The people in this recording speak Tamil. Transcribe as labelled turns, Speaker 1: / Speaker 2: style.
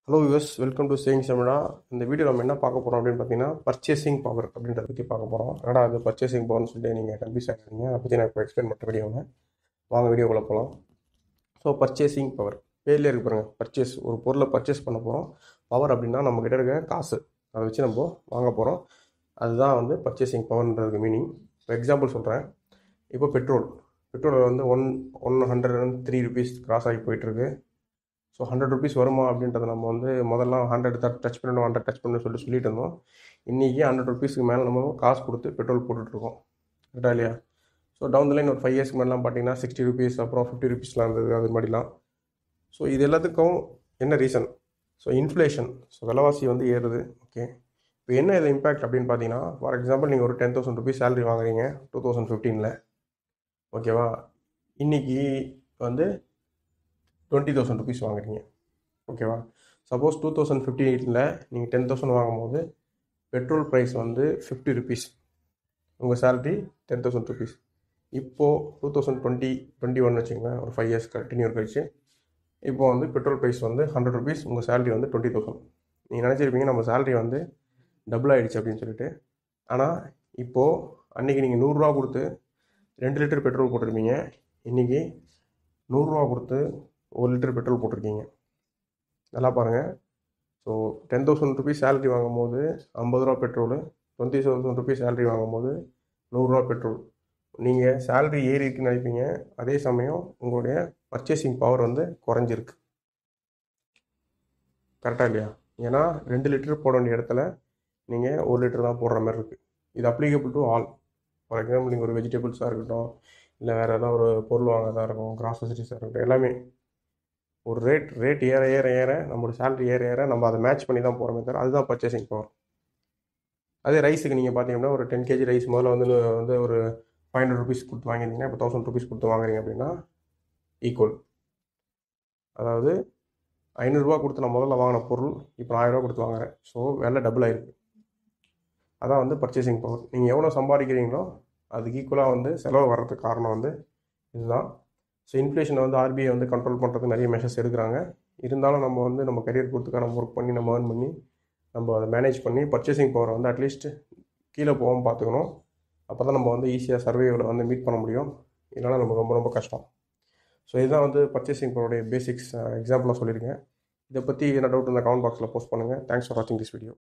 Speaker 1: hello US welcome to saving செமினா இந்த வீடியோ நம்ம என்ன பார்க்க போகிறோம் அப்படின்னு பார்த்தீங்கன்னா பர்ச்சேசிங் பவர் அப்படின்றத பற்றி பார்க்க போகிறோம் என்னடா அது பர்ச்சேசிங் பவர்னு சொல்லிட்டு நீங்கள் கன்ஃபியூஸ் ஆகிருக்கீங்க அதை பற்றி நான் இப்போ எக்ஸ்பிளைன் பண்ணுற வீடியோவில் வாங்க வீடியோக்குள்ளே போகலாம் ஸோ பர்ச்சேசிங் பவர் பேர்லேயே இருக்கு பாருங்க பர்ச்சேஸ் ஒரு பொருளை பர்ச்சேஸ் பண்ண போகிறோம் பவர் அப்படின்னா நம்ம கிட்ட இருக்க காசு அதை வச்சு நம்ம வாங்க போகிறோம் அதுதான் வந்து பர்ச்சேசிங் பவர்ன்றதுக்கு மீனிங் இப்போ எக்ஸாம்பிள் சொல்கிறேன் இப்போ பெட்ரோல் பெட்ரோல் வந்து one one hundred and three rupees cross ஆகி போயிட்டுருக்கு ஸோ ஹண்ட்ரட் ருபீஸ் வருமா அப்படின்றத நம்ம வந்து முதல்ல ஹண்ட்ரட் டச் பண்ணணும் ஹண்ட்ரட் டச் பண்ணணும் சொல்லிட்டு சொல்லிட்டு இருந்தோம் இன்றைக்கி ஹண்ட்ரட் ருபீஸ்க்கு மேலே நம்ம காசு கொடுத்து பெட்ரோல் போட்டுட்ருக்கோம் கரெக்டா இல்லையா ஸோ டவுன் லைன் ஒரு ஃபைவ் இயர்ஸ்க்கு மேலாம் பார்த்தீங்கன்னா சிக்ஸ்டி ருபீஸ் அப்புறம் ஃபிஃப்டி ருபீஸ்லாம் இருந்தது அது மாதிரிலாம் ஸோ இது எல்லாத்துக்கும் என்ன ரீசன் ஸோ இன்ஃப்ளேஷன் ஸோ விலைவாசி வந்து ஏறுது ஓகே இப்போ என்ன இது இம்பேக்ட் அப்படின்னு பார்த்தீங்கன்னா ஃபார் எக்ஸாம்பிள் நீங்கள் ஒரு டென் தௌசண்ட் ருபீஸ் சேலரி வாங்குறீங்க டூ தௌசண்ட் ஃபிஃப்டீனில் ஓகேவா இன்றைக்கி வந்து டுவெண்ட்டி தௌசண்ட் ருபீஸ் வாங்குறீங்க ஓகேவா சப்போஸ் டூ தௌசண்ட் ஃபிஃப்டி எயிட்டில் நீங்கள் டென் தௌசண்ட் வாங்கும்போது பெட்ரோல் ப்ரைஸ் வந்து ஃபிஃப்டி ருபீஸ் உங்கள் சேலரி டென் தௌசண்ட் ருபீஸ் இப்போது two thousand twenty twenty one வச்சுக்கோங்களேன் ஒரு ஃபைவ் இயர்ஸ் கண்டினியூர் கழிச்சு இப்போ வந்து பெட்ரோல் ப்ரைஸ் வந்து ஹண்ட்ரட் ருபீஸ் உங்கள் சேலரி வந்து டுவெண்ட்டி தௌசண்ட் நீங்கள் நினச்சிருப்பீங்க நம்ம சேலரி வந்து டபுள் ஆகிடுச்சு அப்படின்னு சொல்லிட்டு ஆனால் இப்போது அன்றைக்கி நீங்கள் நூறுரூவா கொடுத்து ரெண்டு லிட்டர் பெட்ரோல் போட்டிருப்பீங்க இன்றைக்கி நூறுரூவா கொடுத்து ஒரு லிட்டர் பெட்ரோல் போட்டிருக்கீங்க நல்லா பாருங்கள் so ten thousand rupees salary வாங்கும்போது ஐம்பது ரூபா petrol twenty thousand rupees salary வாங்கும்போது நூறுரூவா பெட்ரோல் நீங்கள் சேலரி ஏறி இருக்குன்னு நினைப்பீங்க அதே சமயம் உங்களுடைய பர்ச்சேசிங் பவர் வந்து குறைஞ்சிருக்கு கரெக்டாக இல்லையா ஏன்னா ரெண்டு லிட்டர் போட வேண்டிய இடத்துல நீங்கள் ஒரு லிட்டர் தான் போடுற மாதிரி இருக்குது இது applicable to all for example நீங்கள் ஒரு வெஜிடபிள்ஸாக இருக்கட்டும் இல்லை வேறு ஏதாவது ஒரு பொருள் வாங்குறதா இருக்கும் கிராசரிஸாக இருக்கட்டும் எல்லாமே ஒரு ரேட் ரேட் ஏற ஏற ஏற நம்மளோட சேலரி ஏற ஏற நம்ம அதை மேட்ச் பண்ணி தான் போகிறோமே தவிர அதுதான் பர்ச்சேசிங் பவர் அதே ரைஸுக்கு நீங்கள் பார்த்தீங்கன்னா ஒரு டென் கேஜி ரைஸ் முதல்ல வந்து வந்து ஒரு ஃபைவ் ஹண்ட்ரட் ருபீஸ் கொடுத்து வாங்கியிருந்தீங்கன்னா இப்போ தௌசண்ட் ருபீஸ் கொடுத்து வாங்குறீங்க அப்படின்னா ஈக்குவல் அதாவது ஐநூறுரூவா கொடுத்து நான் முதல்ல வாங்கின பொருள் இப்போ நான் ஆயிரரூவா கொடுத்து வாங்குறேன் ஸோ விலை டபுள் ஆயிருக்கு அதான் வந்து பர்ச்சேசிங் பவர் நீங்கள் எவ்வளோ சம்பாதிக்கிறீங்களோ அதுக்கு ஈக்குவலாக வந்து செலவு வர்றதுக்கு காரணம் வந்து இதுதான் ஸோ இன்ஃப்ளேஷனை வந்து ஆர்பிஐ வந்து கண்ட்ரோல் பண்ணுறதுக்கு நிறைய மெஷர்ஸ் எடுக்கிறாங்க இருந்தாலும் நம்ம வந்து நம்ம கரியர் கொடுத்துக்கான ஒர்க் பண்ணி நம்ம ஏர்ன் பண்ணி நம்ம அதை மேனேஜ் பண்ணி பர்ச்சேசிங் பவரை வந்து அட்லீஸ்ட் கீழே போகாமல் பார்த்துக்கணும் அப்போ தான் நம்ம வந்து ஈஸியாக சர்வேவில் வந்து மீட் பண்ண முடியும் இல்லைனா நமக்கு ரொம்ப ரொம்ப கஷ்டம் ஸோ இதுதான் வந்து பர்ச்சேசிங் பவருடைய பேசிக்ஸ் எக்ஸாம்பிளாக சொல்லியிருக்கேன் இதை பற்றி என்ன டவுட் இருந்தால் கமெண்ட் பாக்ஸில் போஸ்ட் பண்ணுங்கள் தேங்க்ஸ் ஃபார் வாட்சிங் திஸ் வீடியோ